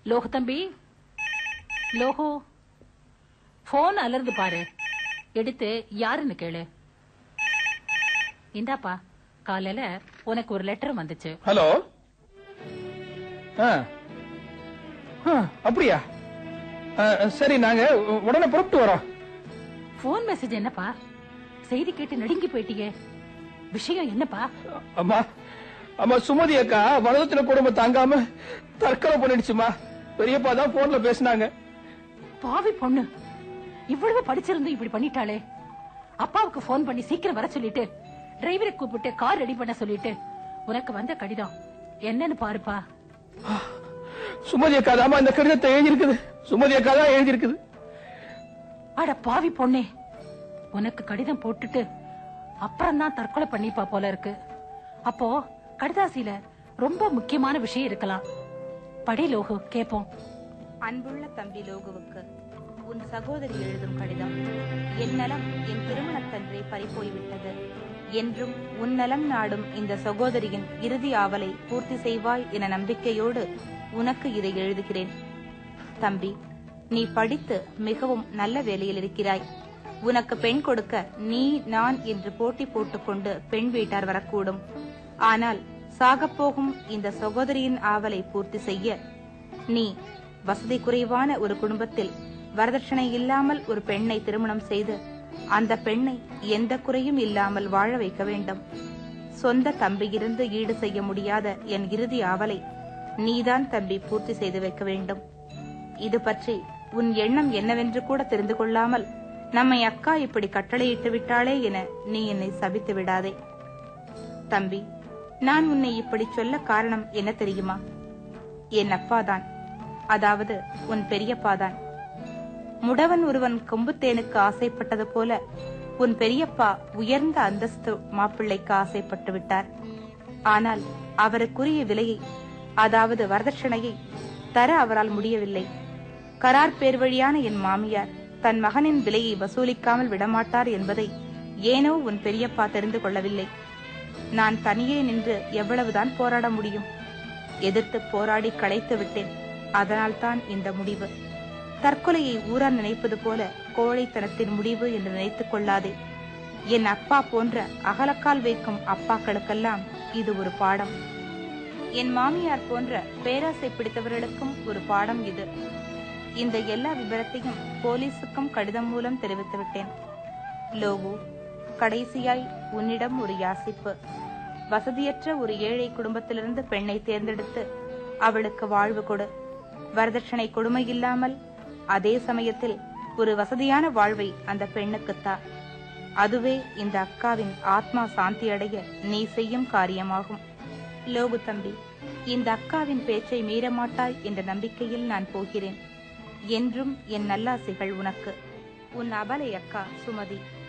லோகு தம்பி லோகு போன் அலர்ந்து பாரு எடுத்து யாருன்னு கேளு இந்தாப்பா காலையில உனக்கு ஒரு லெட்டர் வந்துச்சு ஹலோ ஆ. ஆ, அப்படியா ஆ, சரி நாங்க உ- உடனே புறப்பட்டு வரோம் போன் மெசேஜ் என்னப்பா செய்தி கேட்டு நடுங்கி போயிட்டீங்க விஷயம் என்னப்பா அம்மா அம்மா சுமதி அக்கா வலதுத்துல குடும்பம் தாங்காம தற்கொலை பண்ணிடுச்சுமா பெரியப்பா தான் போன்ல பேசினாங்க பாவி பொண்ணு இவ்வளவு படிச்சிருந்து இப்படி பண்ணிட்டாளே அப்பாவுக்கு போன் பண்ணி சீக்கிரம் வர சொல்லிட்டு டிரைவரை கூப்பிட்டு கார் ரெடி பண்ண சொல்லிட்டு உனக்கு வந்த கடிதம் என்னன்னு பாருப்பா சுமதி அக்கா தாமா இந்த கடிதத்தை எழுதியிருக்குது சுமதி அக்கா தான் எழுதியிருக்குது அட பாவி பொண்ணே உனக்கு கடிதம் போட்டுட்டு அப்புறம் தான் தற்கொலை பண்ணிப்பா போல இருக்கு அப்போ கடிதாசியில ரொம்ப முக்கியமான விஷயம் இருக்கலாம் படி லோகு கேப்போம் அன்புள்ள தம்பி லோகுவுக்கு உன் சகோதரி எழுதும் கடிதம் என் நலம் என் திருமணத்தன்றே பறிப்போய்விட்டது என்றும் உன் நலம் நாடும் இந்த சகோதரியின் இறுதி ஆவலை பூர்த்தி செய்வாய் என நம்பிக்கையோடு உனக்கு இதை எழுதுகிறேன் தம்பி நீ படித்து மிகவும் நல்ல வேலையில் இருக்கிறாய் உனக்கு பெண் கொடுக்க நீ நான் என்று போட்டி போட்டுக்கொண்டு பெண் வீட்டார் வரக்கூடும் ஆனால் சாகப்போகும் இந்த சகோதரியின் ஆவலை பூர்த்தி செய்ய நீ வசதி குறைவான ஒரு குடும்பத்தில் வரதட்சணை இல்லாமல் ஒரு பெண்ணை திருமணம் செய்து அந்த பெண்ணை எந்த குறையும் இல்லாமல் வாழ வைக்க வேண்டும் சொந்த தம்பியிருந்து ஈடு செய்ய முடியாத என் இறுதி ஆவலை நீதான் தம்பி பூர்த்தி செய்து வைக்க வேண்டும் இது பற்றி உன் எண்ணம் என்னவென்று கூட தெரிந்து கொள்ளாமல் நம்மை அக்கா இப்படி கட்டளையிட்டு விட்டாளே என நீ என்னை சபித்து விடாதே தம்பி நான் உன்னை இப்படி சொல்ல காரணம் என்ன தெரியுமா என் அப்பாதான் அதாவது உன் பெரியப்பாதான் முடவன் ஒருவன் கொம்புத்தேனுக்கு ஆசைப்பட்டது போல உன் பெரியப்பா உயர்ந்த அந்தஸ்து மாப்பிள்ளைக்கு ஆசைப்பட்டு விட்டார் ஆனால் அவருக்குரிய விலையை அதாவது வரதட்சணையை தர அவரால் முடியவில்லை கரார் பேர் வழியான என் மாமியார் தன் மகனின் விலையை வசூலிக்காமல் விடமாட்டார் என்பதை ஏனோ உன் பெரியப்பா தெரிந்து கொள்ளவில்லை நான் தனியே நின்று எவ்வளவுதான் போராட முடியும் எதிர்த்து போராடி களைத்து விட்டேன் அதனால்தான் இந்த முடிவு தற்கொலையை ஊரார் நினைப்பது போல கோழைத்தனத்தின் முடிவு என்று நினைத்துக் கொள்ளாதே என் அப்பா போன்ற அகலக்கால் வைக்கும் அப்பாக்களுக்கெல்லாம் இது ஒரு பாடம் என் மாமியார் போன்ற பேராசை பிடித்தவர்களுக்கும் ஒரு பாடம் இது இந்த எல்லா விபரத்தையும் போலீசுக்கும் கடிதம் மூலம் தெரிவித்து விட்டேன் லோகு கடைசியாய் உன்னிடம் ஒரு யாசிப்பு வசதியற்ற ஒரு ஏழை குடும்பத்திலிருந்து பெண்ணை தேர்ந்தெடுத்து அவளுக்கு வாழ்வு கொடு வரதட்சணை கொடுமை இல்லாமல் அதே சமயத்தில் ஒரு வசதியான வாழ்வை அந்த பெண்ணுக்குத்தா அதுவே இந்த அக்காவின் ஆத்மா சாந்தி அடைய நீ செய்யும் காரியமாகும் லோகு தம்பி இந்த அக்காவின் பேச்சை மீறமாட்டாய் என்ற நம்பிக்கையில் நான் போகிறேன் என்றும் என் நல்லாசைகள் உனக்கு உன் அபலை அக்கா சுமதி